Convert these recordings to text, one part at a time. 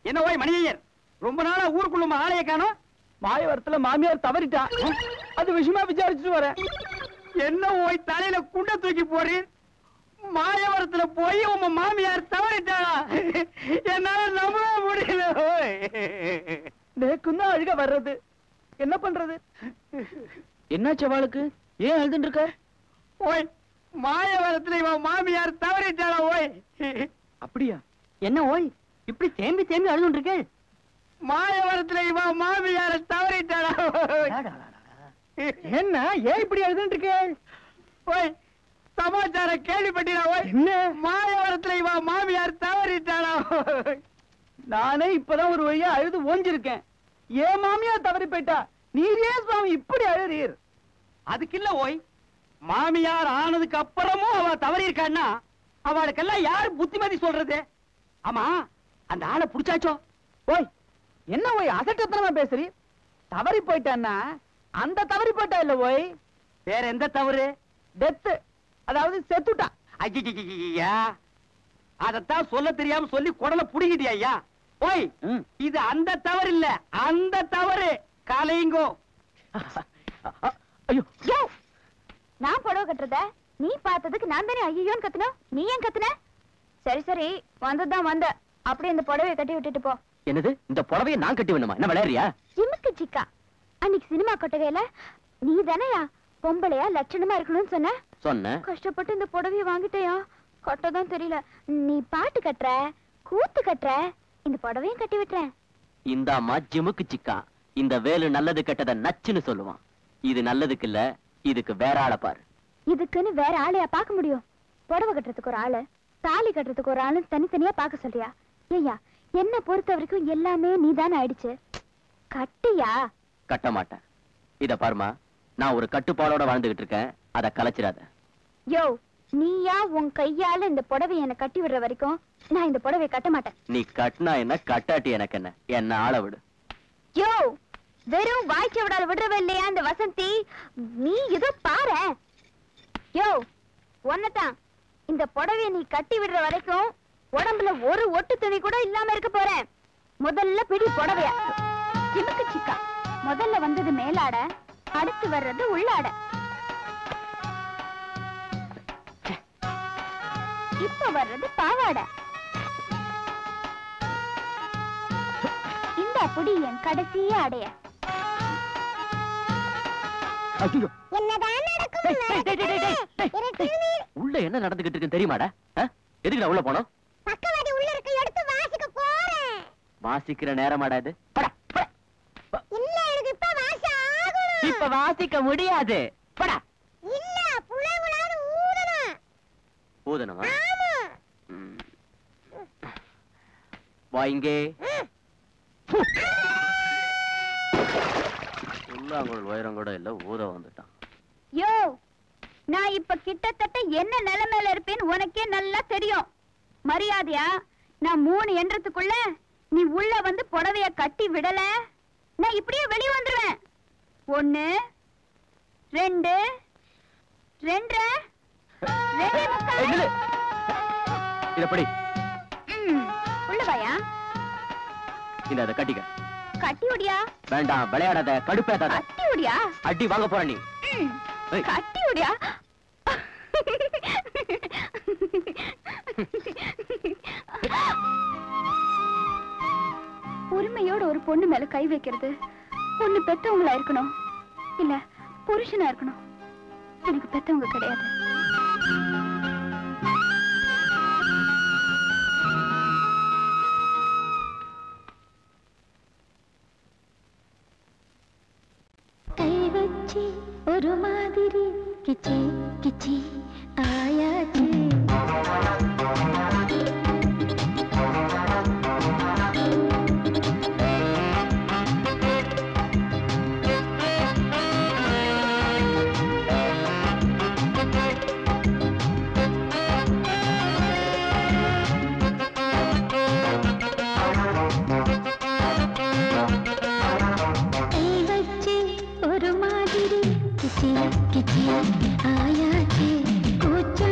என்ன ஓய் மணியர் ரொம்ப நாளா ஊருக்குள்ள ஆளைய காணோம் மாயவரத்துல மாமியார் தவறிட்டா அது விஷயமா விசாரிச்சுட்டு வரேன் என்ன ஓய் தலையில குண்ட தூக்கி போறீர் மாயவரத்துல போய் உங்க மாமியார் தவறிட்டாளா என்னால நம்பவே முடியல ஓய் நேக்கும் தான் அழுக வர்றது என்ன பண்றது என்னாச்சு அவளுக்கு ஏன் அழுதுன்னு இருக்க ஓய் மாயவரத்துல இவன் மாமியார் தவறிட்டாளா ஓய் அப்படியா என்ன ஓய் இப்படி தேம்பி தேம்பி அழுதுன்னு இருக்கே மாயவரத்துல இவன் மாமியார தவறிட்டாளா ஓய். என்ன ஏன் இப்படி அழுதுன்னு இருக்கே ஓய் சமாச்சாரம் கேள்விப்பட்டீரா ஓய் என்ன மாயவரத்துல இவன் மாமியார் தவறிட்டாளா ஓய். நானே இப்பதான் ஒரு வழியா அழுது ஓஞ்சிருக்கேன் ஏன் மாமியார் தவறி போயிட்டா நீர் ஏன் சுவாமி இப்படி அழுறீர் அதுக்கு இல்ல ஓய் மாமியார் ஆனதுக்கு அப்புறமும் அவ தவறி இருக்கான்னா அவளுக்கெல்லாம் யார் புத்திமதி சொல்றது ஆமா அந்த ஆளை புடிச்சாச்சோ ஓய் என்ன ஓய் அசட்டத்தனமா பேசுறீ தவறி போயிட்டான்னா அந்த தவறி போயிட்டா இல்ல ஓய் வேற எந்த தவறு டெத்து அதாவது செத்துட்டா ஐயா அதத்தான் சொல்ல தெரியாம சொல்லி குடலை புடுங்கிட்டியா ஐயா ஓய் இது அந்த தவறு இல்ல அந்த தவறு காலையுங்கோ ஐயோ யோ நான் புடவை கட்டுறத நீ பார்த்ததுக்கு நான் தானே ஐயோன்னு கத்துனோம் நீ ஏன் கத்துன சரி சரி வந்ததுதான் வந்த அப்படியே இந்த புடவைய கட்டி விட்டுட்டு போ என்னது இந்த புடவையை நான் கட்டி வேணுமா என்ன விளையாடுறியா ஜிம்முக்கு சிக்கா அன்னைக்கு சினிமா கொட்டகையில நீ தானேயா பொம்பளையா லட்சணமா இருக்கணும்னு சொன்ன சொன்னேன் கஷ்டப்பட்டு இந்த புடவைய வாங்கிட்டேயா கட்டதான் தெரியல நீ பாட்டு கட்டுற கூத்து கட்டுற இந்த புடவையும் கட்டி விட்டுறேன் இந்த அம்மா ஜிமுக்கு சிக்கா இந்த வேலு நல்லது கெட்டத நச்சுன்னு சொல்லுவான் இது நல்லதுக்கு இல்ல இதுக்கு வேற ஆளை பாரு இதுக்குன்னு வேற ஆளையா பார்க்க முடியும் புடவை கட்டுறதுக்கு ஒரு ஆளு தாலி கட்டுறதுக்கு ஒரு ஆளு தனித்தனியா பார்க்க சொல்றியா ஏய்யா என்ன பொறுத்த வரைக்கும் எல்லாமே நீதானே ஆயிடுச்சு கட்டியா கட்ட மாட்டேன் இத பாருமா நான் ஒரு கட்டுப்பாடோட வாழ்ந்துகிட்டு இருக்கேன் அத கலைச்சிடாத யோ நீயா உன் கையால இந்த புடவைய என்ன கட்டி விடுற வரைக்கும் நான் இந்த புடவைய கட்ட மாட்டேன் நீ கட்டினா என்ன கட்டாட்டி எனக்கு என்ன என்ன ஆள விடு யோ வெறும் வாய்ச்ச விடாத விடுறவ இல்லையா இந்த வசந்தி நீ இதோ பாரு யோ ஒன்னதான் இந்த புடவைய நீ கட்டி விடுற வரைக்கும் உடம்புல ஒரு ஒட்டு துணி கூட இல்லாம இருக்க போறேன் முதல்ல பிடி புடவைய சிமுக்கு சிக்கா முதல்ல வந்தது மேலாட அடுத்து வர்றது உள்ளாட இப்ப வர்றது பாவாடை இந்த புடி என் கடைசி அடைய ஐயோ என்னதான் டேய், டேய், டேய், டேய், டேய், டேய், டேய். உள்ள என்ன நடந்துகிட்டு இருக்குன்னு தெரியுமாடா ஆ? எதுக்கு நான் உள்ள போனோம் பக்கவாடி உள்ள இருக்க எடுத்து வாசிக்க போறேன் வாசிக்கிற நேரமாடா இது போடா, போடா. இல்ல எனக்கு இப்ப வாசி ஆகணும் இப்ப வாசிக்க முடியாது போடா இல்ல புலங்குலான்னு ஊதணும் ஊதனமா ஆமா ம். வா இங்கே உள்ளாங்குழல் உயரம் கூட இல்ல ஊத வந்துட்டான் யோ நான் இப்ப கிட்டத்தட்ட என்ன நிலைமையில இருப்பேன்னு உனக்கே நல்லா தெரியும் மரியாதையா நான் மூணு எண்ணத்துக்குள்ள நீ உள்ள வந்து புடவைய கட்டி விடல நான் இப்படியே வெளிய வந்துருவேன் ஒண்ணு ரெண்டு ரெண்டரை ரெண்டே ஏய், முக்கால் நில்லு. இத படி ம், உள்ள வாயா இந்த அதை கட்டிக்க கட்டி விடியா வேண்டாம் விளையாடாத கடுப்பேத்தாத கட்டி விடியா அடி வாங்க போற நீ ம், ஏய். கட்டி விடியா உரிமையோட ஒரு பொண்ணு மேல கை வைக்கிறது பொண்ணு பெத்தவங்களா இருக்கணும் இல்ல புருஷனா இருக்கணும் எனக்கு பெத்தவங்க கிடையாது கை வச்சு ஒரு மாதிரி கிச்சி கிச்சி ஆயாச்சு கை வச்சு ஒரு மாதிரி கிச்சி கிச்சி ஆயாச்சு கூச்ச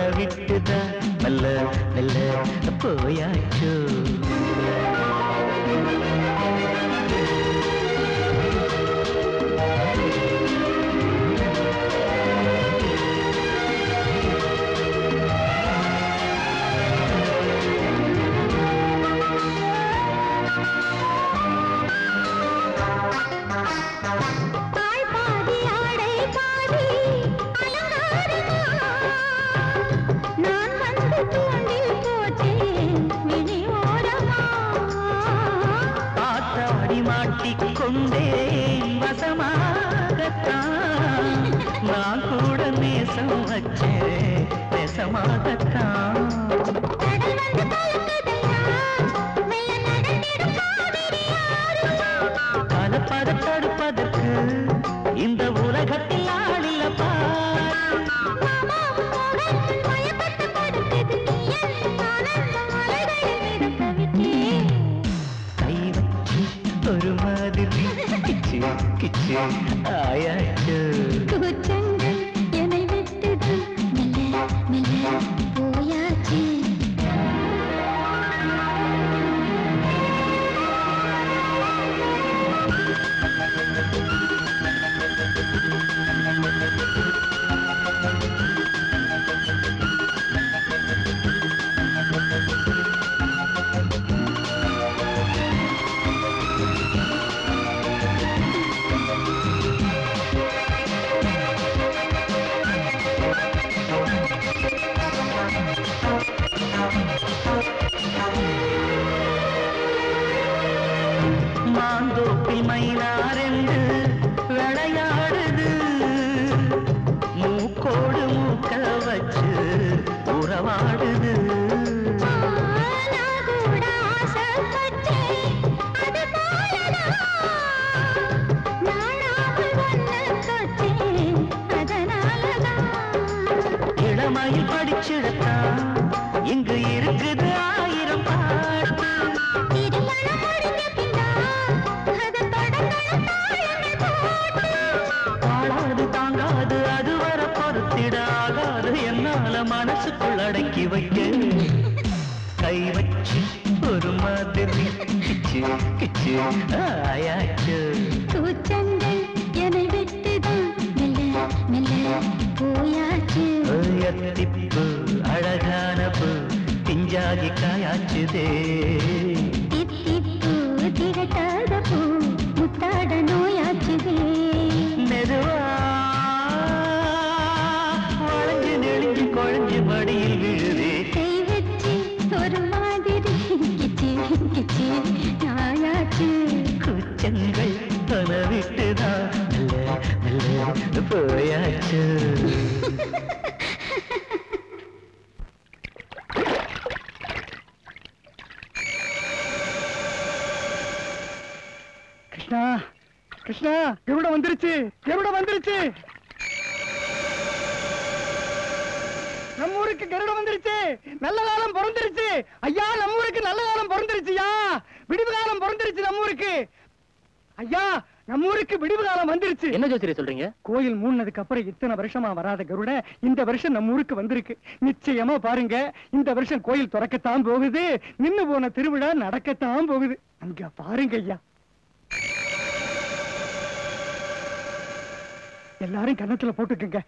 விட்டுதான் மெல்ல மெல்ல போயாச்சோ ஆள் பாதி ஆடை பாதி அலங்காரமா நான் வந்து தூண்டில் போட்டேன் விழியோரமா ஆத்தாடி மாட்டிக்கொண்டேன் வசமாகத்தான் நான் கூட நேசம் வச்சேன் நேசமாகத்தான் கடல் வந்து கலக்குதையா மெல்ல நடந்திடும் காவிரி ஆறுமா கலப்பத தடுப்பதற்கு இந்த உலகத்தில் ஆளில பார் மாமாவும் மோகன் பயப்பட்டு படுத்தது நீ என் ஆனந்த அலைகளில் மிதக்க விட்டேன் கை வச்சு ஒரு மாதிரி கிச்சு கிச்சு ஆயாச்சு கூச்சங்கள் என்னை விட்டுதான் மெல்ல மெல்ல போயாச்சு மாந்தோப்பில் மயிலாரென்று விளையாடுது மூக்கோடு மூக்க வச்சு உறவாடுது நான் கூட ஆசைப்பட்டேன் அது போலதான் நானாமல் ஒன்று தொட்டேன் அதனாலதான் இளமையில் படிச்சிடத்தான் இங்கு இருக்குது ஆயிரம் பாட்டு திருமணம் முடிஞ்ச பின்னால் அதன் தொடங்கணும் தாளங்கள் போட்டு தாழாது தாங்காது அது வர பொறுத்திட ஆகாது என்னால மனசுக்குள் அடக்கி வைக்க கை வச்சு ஒரு மாதிரி கிச்சு கிச்சு ஆயாச்சு கூச்சங்கள் என்னை விட்டுதான் மெல்ல மெல்ல போயாச்சு திப்பு அழகான பூ பிஞ்சாகி காயாச்சுதே தித்திப்பு திரட்டாத பூ முத்தாட நோயாச்சுதே மெதுவா வளைஞ்சு நெளிஞ்சு குழஞ்சு மடியில் விழுதே கை வச்சு ஒரு மாதிரி கிச்சு கிச்சு நாயாச்சு கூச்சங்கள் தொலை விட்டுதான் மெல்ல மெல்ல போயாச்சு கிருஷ்ணா கிருஷ்ணா கருட வந்துருச்சு கருட வந்துருச்சு நம்ம ஊருக்கு கருட வந்துருச்சு நல்ல காலம் பிறந்துருச்சு ஐயா நம்ம ஊருக்கு நல்ல காலம் பிறந்துருச்சுயா விடிவு காலம் பிறந்துருச்சு நம்ம ஊருக்கு ஐயா நம்ம ஊருக்கு விடிவு காலம் வந்துருச்சு என்ன ஜோசியரை சொல்றீங்க கோயில் மூணதுக்கு அப்புறம் இத்தனை வருஷமா வராத கருட இந்த வருஷம் நம்ம ஊருக்கு வந்திருக்கு நிச்சயமா பாருங்க இந்த வருஷம் கோயில் திறக்கத்தான் போகுது நின்னு போன திருவிழா நடக்கத்தான் போகுது அங்க பாருங்க ஐயா எல்லாரும் கன்னத்துல போட்டுக்குங்க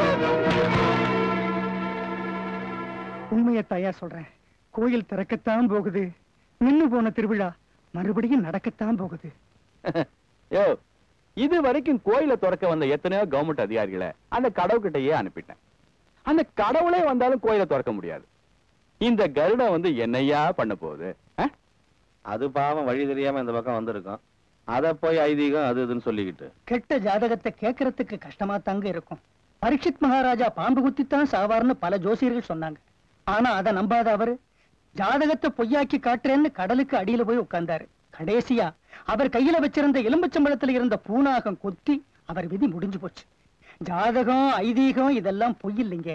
உண்மையை தாயா சொல்றேன் கோயில் திறக்கத்தான் போகுது நின்னு போன திருவிழா மறுபடியும் நடக்கத்தான் போகுது யோ இது வரைக்கும் கோயில திறக்க வந்த எத்தனையோ கவர்மெண்ட் அதிகாரிகளை அந்த கடவுக்கிட்டயே அனுப்பிட்டேன் அந்த கடவுளே வந்தாலும் கோயில திறக்க முடியாது இந்த கருடம் வந்து என்னையா பண்ண போகுது ஆ? அது பாவம் வழி தெரியாம இந்த பக்கம் வந்திருக்கோம் அத போய் ஐதீகம் அது இதுன்னு சொல்லிக்கிட்டு கெட்ட ஜாதகத்தை கேட்கறதுக்கு கஷ்டமா தாங்க இருக்கும் பரீட்சித் மகாராஜா பாம்பு குத்தித்தான் சாவார்னு பல ஜோசியர்கள் சொன்னாங்க ஆனா அதை நம்பாத அவரு ஜாதகத்தை பொய்யாக்கி காட்டுறேன்னு கடலுக்கு அடியில போய் உட்கார்ந்தாரு கடைசியா அவர் கையில வச்சிருந்த எலும்புச்சம்பளத்துல இருந்த பூனாகம் கொத்தி அவர் விதி முடிஞ்சு போச்சு ஜாதகம் ஐதீகம் இதெல்லாம் பொய் இல்லைங்க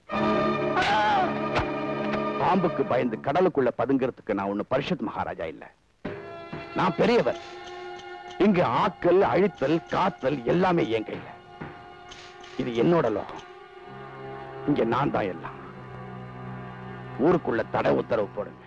பாம்புக்கு பயந்து கடலுக்குள்ள பதுங்கிறதுக்கு நான் ஒண்ணு பரிஷத் மகாராஜா இல்ல நான் பெரியவர் இங்க ஆக்கல் அழித்தல் காத்தல் எல்லாமே என் கையில இது என்னோட லோகம் இங்க நான் தான் எல்லாம் ஊருக்குள்ள தடை உத்தரவு போடுங்க